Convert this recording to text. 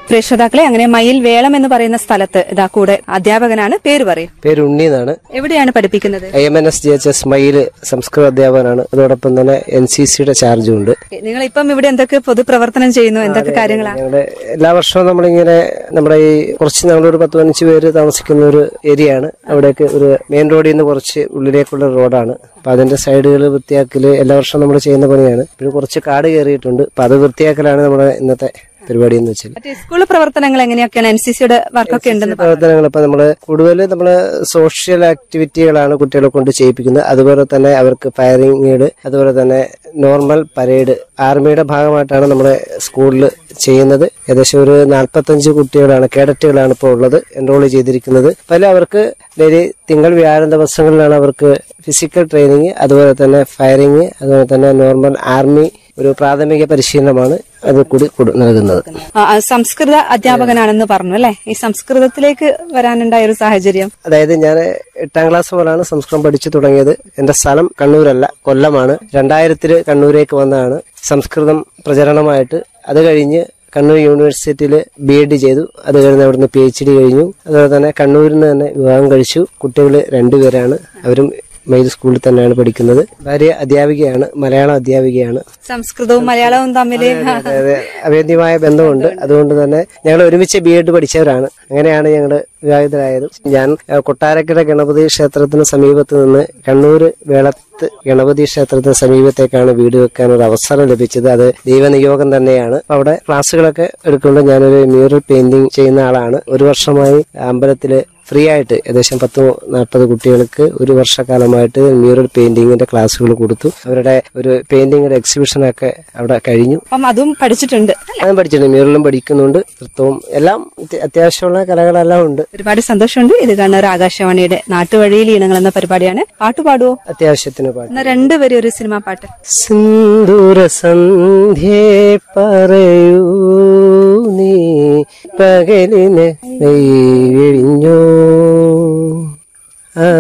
പ്രിയ ശ്രോതാക്കളെ അങ്ങനെ മയിൽ വേളം എന്ന് പറയുന്ന സ്ഥലത്ത് ഇതാ കൂടെ അധ്യാപകനാണ് പേര് പറയും പേര് ഉണ്ണി എന്നാണ് എവിടെയാണ് പഠിപ്പിക്കുന്നത് I M N S G H S മയിൽ സംസ്കൃത അധ്യാപകനാണ് അതോടൊപ്പം തന്നെ എൻ സി സിയുടെ ചാർജും ഉണ്ട് നിങ്ങൾ ഇപ്പം ഇവിടെ എന്തൊക്കെ പൊതുപ്രവർത്തനം ചെയ്യുന്നു എന്തൊക്കെ കാര്യങ്ങളാണ് ഞങ്ങളുടെ എല്ലാ വർഷവും നമ്മളിങ്ങനെ നമ്മുടെ ഈ കുറച്ച് ഞങ്ങളൊരു പത്ത് പതിനഞ്ച് പേര് താമസിക്കുന്ന ഒരു ഏരിയ ആണ് അവിടേക്ക് ഒരു മെയിൻ റോഡിൽ നിന്ന് കുറച്ച് ഉള്ളിലേക്കുള്ള റോഡാണ് അപ്പൊ അതിന്റെ സൈഡുകൾ വൃത്തിയാക്കല് എല്ലാ വർഷവും നമ്മൾ ചെയ്യുന്ന പണിയാണ് പിന്നെ കുറച്ച് കാട് കയറിയിട്ടുണ്ട് അപ്പൊ അത് വൃത്തിയാക്കലാണ് നമ്മുടെ ഇന്നത്തെ പരിപാടി എന്ന് വെച്ചാൽ മറ്റേ സ്കൂൾ പ്രവർത്തനങ്ങൾ എങ്ങനെയൊക്കെയാണ് എൻ സി സിയുടെ വർക്കൊക്കെ ഉണ്ടെന്ന് പറഞ്ഞു. പ്രവർത്തനങ്ങൾ ഇപ്പൊ നമ്മള് കൂടുതൽ നമ്മള് സോഷ്യൽ ആക്ടിവിറ്റികളാണ് കുട്ടികളെ കൊണ്ട് ചെയ്യിപ്പിക്കുന്നത് അതുപോലെ തന്നെ അവർക്ക് ഫയറിംഗ് അതുപോലെ തന്നെ നോർമൽ പരേഡ് ആർമിയുടെ ഭാഗമായിട്ടാണ് നമ്മുടെ സ്കൂളിൽ ചെയ്യുന്നത് ഏകദേശം ഒരു നാൽപ്പത്തഞ്ച് കുട്ടികളാണ് കേഡറ്റുകളാണ് ഇപ്പോൾ ഉള്ളത് എൻറോൾ ചെയ്തിരിക്കുന്നത് പല അവർക്ക് ഡെയിലി തിങ്കൾ വ്യാഴം ദിവസങ്ങളിലാണ് അവർക്ക് ഫിസിക്കൽ ട്രെയിനിങ് അതുപോലെ തന്നെ ഫയറിംഗ് അതുപോലെ തന്നെ നോർമൽ ആർമി ഒരു പ്രാഥമിക പരിശീലനമാണ് അത് കൂടി കൊടു- നൽകുന്നത് ആ, ആ, സംസ്കൃത അധ്യാപകനാണെന്ന് പറഞ്ഞു അല്ലെ ഈ സംസ്കൃതത്തിലേക്ക് വരാനുണ്ടായ ഒരു സാഹചര്യം അതായത് ഞാൻ എട്ടാം ക്ലാസ് മുതലാണ് സംസ്കൃതം പഠിച്ചു തുടങ്ങിയത് എന്റെ സ്ഥലം കണ്ണൂരല്ല കൊല്ലമാണ് രണ്ടായിരത്തില് കണ്ണൂരേക്ക് വന്നതാണ് സംസ്കൃതം പ്രചരണമായിട്ട് അത് കഴിഞ്ഞ് കണ്ണൂർ യൂണിവേഴ്സിറ്റിയിൽ ബി എഡ് ചെയ്തു അത് കഴിഞ്ഞ് അവിടുന്ന് പി എച്ച് ഡി കഴിഞ്ഞു അതുപോലെ തന്നെ കണ്ണൂരിൽ നിന്ന് തന്നെ വിവാഹം കഴിച്ചു കുട്ടികൾ രണ്ടുപേരാണ് അവരും മെയിൽ സ്കൂളിൽ തന്നെയാണ് പഠിക്കുന്നത് ഭാര്യ അധ്യാപികയാണ് മലയാളം അധ്യാപികയാണ് സംസ്കൃതവും മലയാളവും തമ്മിൽ അതായത് അഭേദ്യമായ ബന്ധമുണ്ട് അതുകൊണ്ട് തന്നെ ഞങ്ങൾ ഒരുമിച്ച് ബി എഡ് പഠിച്ചവരാണ് അങ്ങനെയാണ് ഞങ്ങൾ വിവാഹിതരായത് ഞാൻ ഏഹ്, കൊട്ടാരക്കര ഗണപതി ക്ഷേത്രത്തിന് സമീപത്ത് നിന്ന് കണ്ണൂർ വേളത്ത് ഗണപതി ക്ഷേത്രത്തിന് സമീപത്തേക്കാണ് വീട് വെക്കാൻ ഒരു അവസരം ലഭിച്ചത് അത് ദൈവനിയോഗം തന്നെയാണ് അപ്പൊ അവിടെ ക്ലാസ്സുകളൊക്കെ എടുക്കുമ്പോൾ ഞാനൊരു മ്യൂറൽ പെയിന്റിംഗ് ചെയ്യുന്ന ആളാണ് ഒരു വർഷമായി അമ്പലത്തില് ഫ്രീ ആയിട്ട് ഏകദേശം പത്ത് നാൽപ്പത് കുട്ടികൾക്ക് ഒരു വർഷക്കാലമായിട്ട് മ്യൂറൽ പെയിന്റിങ്ങിന്റെ ക്ലാസ്സുകൾ കൊടുത്തു അവരുടെ ഒരു പെയിന്റിങ്ങിന്റെ എക്സിബിഷനൊക്കെ അവിടെ കഴിഞ്ഞു അപ്പം അതും പഠിച്ചിട്ടുണ്ട് അതും പഠിച്ചിട്ടുണ്ട് മ്യൂറലും പഠിക്കുന്നുണ്ട് നൃത്തവും എല്ലാം അത്യ- അത്യാവശ്യമുള്ള കലകളെല്ലാം ഉണ്ട് ഒരുപാട് സന്തോഷമുണ്ട് ഇത് കണ്ണൂർ ആകാശവാണിയുടെ നാട്ടുവഴിയിൽ ഈണങ്ങൾ എന്ന പരിപാടിയാണ് പാട്ട് പാടുവോ അത്യാവശ്യത്തിന് പാട്ട് എന്നാ രണ്ടുപേരും ഒരു സിനിമാ പാട്ട് സിന്ദൂര സന്ധ്യേ പറയൂ നീ പകലിന് വെയിൽ